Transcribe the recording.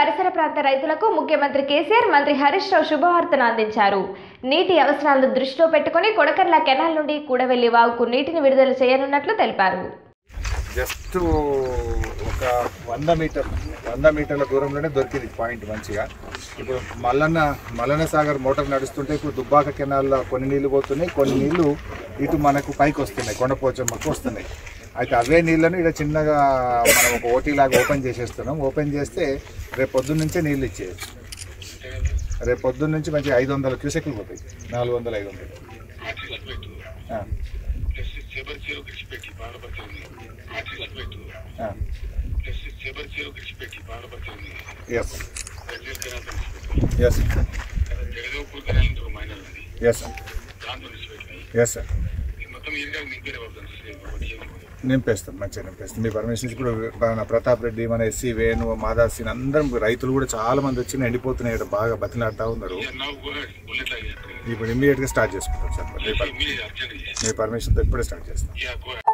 పరిసర ప్రాంత రైతులకు ముఖ్యమంత్రి కేసీఆర్ మంత్రి హరీష్ రావు శుభవార్తను అందించారు నీటి అవసరాలను దృష్టిలో పెట్టుకుని కొడకర్ల కెనాల్ నుండి కూడవెల్లి వాగుకు నీటిని విడుదల చేయనున్నట్లు తెలిపారు జస్ట్ ఒక వంద మీటర్ వంద మీటర్ల దూరంలోనే దొరికింది పాయింట్ మంచిగా ఇప్పుడు మల్లన్న మల్లన్న సాగర్ మోటార్ నడుస్తుంటే ఇప్పుడు దుబ్బాక కెనాల్లో కొన్ని నీళ్లు పోతున్నాయి కొన్ని నీళ్లు ఇటు మనకు పైకి వస్తున్నాయి కొండపోచమ్మకు వస్తున్నాయి అయితే అవే నీళ్ళను ఇక్కడ చిన్నగా మనం ఒక ఓటీ లాగా ఓపెన్ చేసేస్తున్నాం ఓపెన్ చేస్తే రేపు పొద్దున్న నుంచే నీళ్ళు ఇచ్చేయచ్చు రేపు పొద్దున్న నుంచి మంచిగా ఐదు వందల క్యూసెక్లు పోతాయి నాలుగు వందలు ఐదు వందలు ఆ, ప్లస్ సేబర్ జీరో విడిచిపెట్టి బాధపడుతుంది ఆర్టికల్ పెట్టు ఆ, ప్లస్ సేబర్ జీరో విడిచిపెట్టి బాధపడుతుంది ఎస్ ప్రజల కెనాల్ విడిచిపెట్టి ఎస్ జగదేవ్పూర్ కెనాల్ నుంచి ఒక మైనర్ ఉంది ఎస్ సార్ దాంతో విడిచిపెట్టి ఎస్ సార్ ఈ మొత్తం ఏరియా నింపేనే పడుతుంది నింపేస్తాం మంచిగా నింపేస్తాం మీ పర్మిషన్ ఇప్పుడు మన ప్రతాప్ రెడ్డి మన ఎస్సీ వేణు మాదాసీన్ అందరం రైతులు కూడా చాలా మంది వచ్చి ఎండిపోతున్నాయి ఇక్కడ బాగా బతిలాడుతూ ఉన్నారు నౌ గోహెడ్ బుల్లెట్ లాగా ఇప్పుడు ఇమీడియట్గా స్టార్ట్ చేసుకుంటాం సార్ మీ పర్- ఇమీడియట్ అర్జెంట్ మీ పర్మిషన్తో ఇప్పుడే స్టార్ట్ చేస్తాం యా గోహెడ్